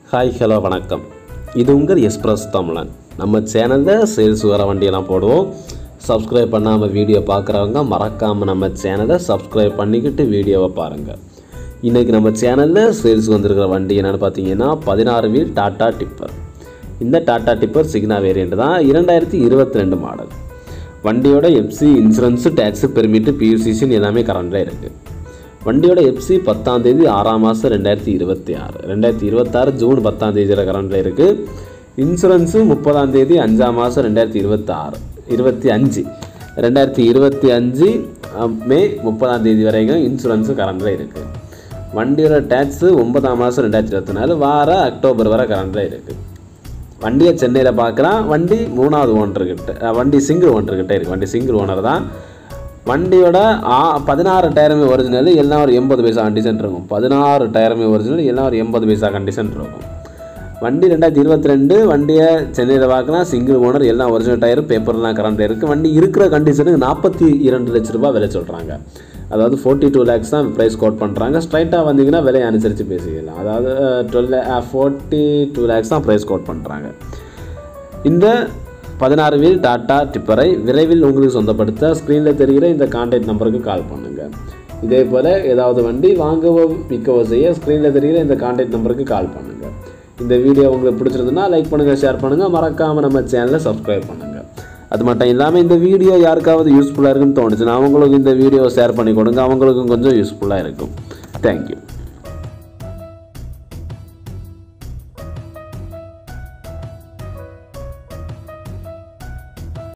hi hello வணக்கம் இது உங்கள் எக்ஸ்பிரஸ் தமிழன் நம்ம சேனலில் சேல்ஸ் வர வண்டியெல்லாம் போடுவோம் சப்ஸ்கிரைப் பண்ணாமல் வீடியோ பார்க்குறவங்க மறக்காமல் நம்ம சேனலை சப்ஸ்கிரைப் பண்ணிக்கிட்டு வீடியோவை பாருங்கள் இன்றைக்கி நம்ம சேனலில் சேல்ஸ் வந்திருக்கிற வண்டி என்னென்னு பார்த்தீங்கன்னா பதினாறு வீல் டாட்டா டிப்பர் இந்த டாட்டா டிப்பர் சிக்னா வேரியண்ட் தான் இரண்டாயிரத்தி இருபத்தி ரெண்டு மாடல் வண்டியோட எஃப்சி இன்சூரன்ஸு டேக்ஸு பெர்மிட்டு பியூசிசின்னு எல்லாமே கரண்டில் இருக்குது வண்டியோட எஃப்சி பத்தாம் தேதி ஆறாம் மாதம் ரெண்டாயிரத்தி இருபத்தி ஆறு ரெண்டாயிரத்தி இருபத்தாறு ஜூன் பத்தாம் தேதியில் கரண்டில் இருக்குது இன்சூரன்ஸு முப்பதாம் தேதி அஞ்சாம் மாதம் ரெண்டாயிரத்தி இருபத்தாறு இருபத்தி அஞ்சு ரெண்டாயிரத்தி இருபத்தி அஞ்சு அஹ், மே முப்பதாம் தேதி வரைக்கும் இன்சூரன்ஸு கரண்டில் இருக்குது வண்டியோட டேக்ஸு ஒன்பதாம் மாதம் ரெண்டாயிரத்தி இருபத்தி நாலு வார அக்டோபர் வரை கரண்டில் இருக்குது வண்டியை சென்னையில் பார்க்குறான் வண்டி மூணாவது ஓனர்கிட்ட அஹ், வண்டி சிங்கிள் ஓனர்கிட்ட இருக்குது வண்டி சிங்கிள் ஓனர் தான் வண்டியோட ஆ பதினாறு டயருமே ஒரிஜினல் எல்லாம் ஒரு எண்பது பைசா கண்டிஷன் இருக்கும் பதினாறு டயருமே ஒரிஜினல் எல்லாம் ஒரு எண்பது பைசா கண்டிஷன் இருக்கும் வண்டி ரெண்டாயிரத்தி இருபத்தி ரெண்டு வண்டியை சென்னையில் பார்க்கலாம் சிங்கிள் ஓனர் எல்லாம் ஒரிஜினல் டயர் பேப்பர்லாம் கரண்ட் இருக்குது வண்டி இருக்கிற கண்டிஷனுக்கு நாற்பத்தி இரண்டு லட்ச ரூபாய் விலை சொல்கிறாங்க அதாவது ஃபோர்ட்டி டூ லேக்ஸ் தான் ப்ரைஸ் கோட் பண்ணுறாங்க ஸ்ட்ரைட்டாக வந்தீங்கன்னா விலையை அனுசரித்து பேசிக்கலாம் அதாவது டுவெல் ஃபோர்ட்டி டூ லேக்ஸ் தான் ப்ரைஸ் கோட் பண்ணுறாங்க இந்த பதினாறு வீல் டாட்டா டிப்பரை விரைவில் உங்களுக்கு சொந்தப்படுத்த ஸ்க்ரீனில் தெரிகிற இந்த கான்டாக்ட் நம்பருக்கு கால் பண்ணுங்கள் இதே போல் ஏதாவது வண்டி வாங்கவோ விற்கவோ செய்ய ஸ்க்ரீனில் தெரிகிற இந்த கான்டாக்ட் நம்பருக்கு கால் பண்ணுங்கள் இந்த வீடியோ உங்களுக்கு பிடிச்சிருந்துன்னா லைக் பண்ணுங்கள் ஷேர் பண்ணுங்கள் மறக்காமல் நம்ம சேனலை சப்ஸ்கிரைப் பண்ணுங்கள் அது மட்டும் இல்லாமல் இந்த வீடியோ யாருக்காவது யூஸ்ஃபுல்லாக இருக்குன்னு தோணுச்சுன்னா அவங்களுக்கு இந்த வீடியோவை ஷேர் பண்ணி கொடுங்க அவங்களுக்கும் கொஞ்சம் யூஸ்ஃபுல்லாக இருக்கும் தேங்க்யூ